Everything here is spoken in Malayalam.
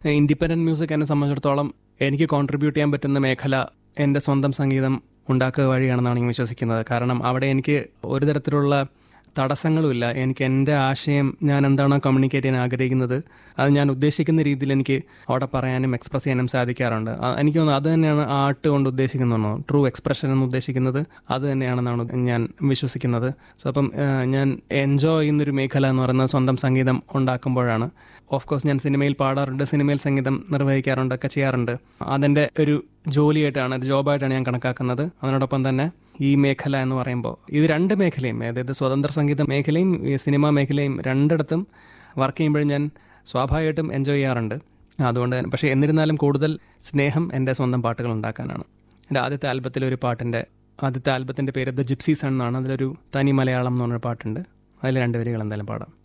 ഇൻഡിപെൻഡൻറ്റ് മ്യൂസിക് എന്നെ സംബന്ധിച്ചിടത്തോളം എനിക്ക് കോൺട്രിബ്യൂട്ട് ചെയ്യാൻ പറ്റുന്ന മേഖല എൻ്റെ സ്വന്തം സംഗീതം ഉണ്ടാക്കുക വഴിയാണെന്നാണ് ഞാൻ വിശ്വസിക്കുന്നത് കാരണം അവിടെ എനിക്ക് ഒരു തരത്തിലുള്ള തടസ്സങ്ങളുമില്ല എനിക്ക് എൻ്റെ ആശയം ഞാൻ എന്താണോ കമ്മ്യൂണിക്കേറ്റ് ചെയ്യാൻ ആഗ്രഹിക്കുന്നത് അത് ഞാൻ ഉദ്ദേശിക്കുന്ന രീതിയിൽ എനിക്ക് അവിടെ പറയാനും എക്സ്പ്രസ് ചെയ്യാനും സാധിക്കാറുണ്ട് ആ, എനിക്ക് തോന്നുന്നു അത് തന്നെയാണ് ആർട്ട് കൊണ്ട് ഉദ്ദേശിക്കുന്നത് ട്രൂ എക്സ്പ്രഷൻ എന്ന് ഉദ്ദേശിക്കുന്നത് അത് തന്നെയാണെന്നാണ് ഞാൻ വിശ്വസിക്കുന്നത് സോ അപ്പം ആ, ഞാൻ എൻജോയ് ചെയ്യുന്നൊരു മേഖല എന്ന് പറയുന്നത് സ്വന്തം സംഗീതം ഉണ്ടാക്കുമ്പോഴാണ് ഓഫ് കോഴ്സ് ഞാൻ സിനിമയിൽ പാടാറുണ്ട് സിനിമയിൽ സംഗീതം നിർവഹിക്കാറുണ്ട് ഒക്കെ ചെയ്യാറുണ്ട് അതെൻ്റെ ഒരു ജോലിയായിട്ടാണ് ഒരു ജോബായിട്ടാണ് ഞാൻ കണക്കാക്കുന്നത് അതിനോടൊപ്പം തന്നെ ഈ മേഖല എന്ന് പറയുമ്പോൾ ഇത് രണ്ട് മേഖലയും അതായത് സ്വതന്ത്ര സംഗീത മേഖലയും ഈ സിനിമാ മേഖലയും രണ്ടിടത്തും വർക്ക് ചെയ്യുമ്പോഴും ഞാൻ സ്വാഭാവികമായിട്ടും എൻജോയ് ചെയ്യാറുണ്ട് അതുകൊണ്ട് തന്നെ പക്ഷേ എന്നിരുന്നാലും കൂടുതൽ സ്നേഹം എൻ്റെ സ്വന്തം പാട്ടുകൾ ഉണ്ടാക്കാനാണ് എൻ്റെ ആദ്യത്തെ ആൽബത്തിലെ ഒരു പാട്ടിൻ്റെ ആദ്യത്തെ ആൽബത്തിൻ്റെ പേര് ദ ജിപ്സി സൺ എന്നാണ് അതിലൊരു തനി മലയാളം എന്ന് പറഞ്ഞൊരു പാട്ടുണ്ട് അതിൽ രണ്ട് വരികൾ എന്തായാലും പാടാം